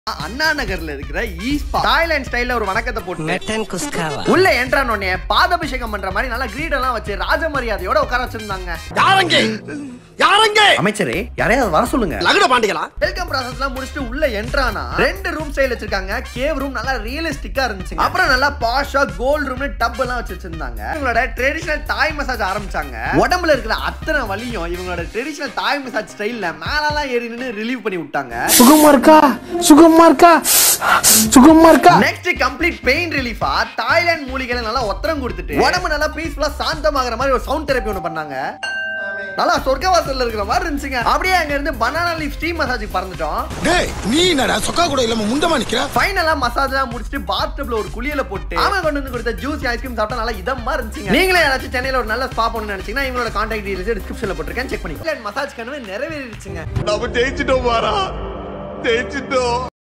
அண்ணா நகர்ல இருக்கிற ஈஸ்பா தாய்லாந்து ஸ்டைல்ல ஒரு வணக்கத்தை போட்டு மெட்டன் குஸ்காவா உள்ள என்ட்ரான உடனே பாதாபிஷேகம் பண்ற மாதிரி நல்லா கிரீட் எல்லாம் வச்சு ராஜ மரியாதையோட உட்கார வச்சிருந்தாங்க யாரங்க யாரங்க அமைச்சரே யாரையாவது வர சொல்லுங்க லகுட பாண்டிகளா வெல்கம் ப்ராசஸ் எல்லாம் முடிச்சுட்டு உள்ள என்ட்ரானா ரெண்டு ரூம் ஸ்டைல் வச்சிருக்காங்க கேவ் ரூம் நல்லா ரியலிஸ்டிக்கா இருந்துச்சு அப்புறம் நல்லா பாஷா கோல்ட் ரூம்னு டப் எல்லாம் வச்சு வச்சிருந்தாங்க இவங்களோட ட்ரெடிஷனல் தாய் மசாஜ் ஆரம்பிச்சாங்க உடம்புல இருக்கிற அத்தனை வலியும் இவங்களோட ட்ரெடிஷனல் தாய் மசாஜ் ஸ்டைல்ல மேலலாம் ஏறி நின்னு ரிலீவ் பண்ணி விட்டாங்க சுகமா இருக்கா சுகமா இருக்கா சுகமா இருக்கா நெக்ஸ்ட் கம்ப்ளீட் பெயின் ரிலீஃபா தாய்லாந்து மூலிகைகளை நல்லா ஒத்தரம் கொடுத்துட்டு உடம்பு நல்லா பீஸ்ஃபுல்லா சாந்தமாகற மாதிரி ஒரு சவுண்ட் தெரப்பி ஒன்று பண்ணாங்க நல்லா சொர்க்கவாசல்ல இருக்கிற மாதிரி இருந்துச்சுங்க அப்படியே அங்க இருந்து பனானா லீஃப் ஸ்டீம் மசாஜ் பறந்துட்டோம் டேய் நீ என்னடா சொக்கா கூட இல்லாம முண்டமா நிக்கிற ஃபைனலா மசாஜ் எல்லாம் முடிச்சுட்டு பாத் டப்ல ஒரு குளியல போட்டு அவன் கொண்டு வந்து கொடுத்த ஜூஸ் ஐஸ்கிரீம் சாப்பிட்டா நல்லா இதமா இருந்துச்சுங்க நீங்களே யாராச்சும் சென்னையில ஒரு நல்ல ஸ்பா பண்ணணும்னு நினைச்சீங்கன்னா இவங்களோட கான்டாக்ட் டீடைல்ஸ் டிஸ்கிரிப்ஷன்ல போட்டிருக்கேன் செக் பண்ணி மசாஜ் கனவு நிறைவேறிடுச்சுங்க நம்ம ஜெயிச்சிட்டோம் பாரா ஜெயிச்சிட்டோம்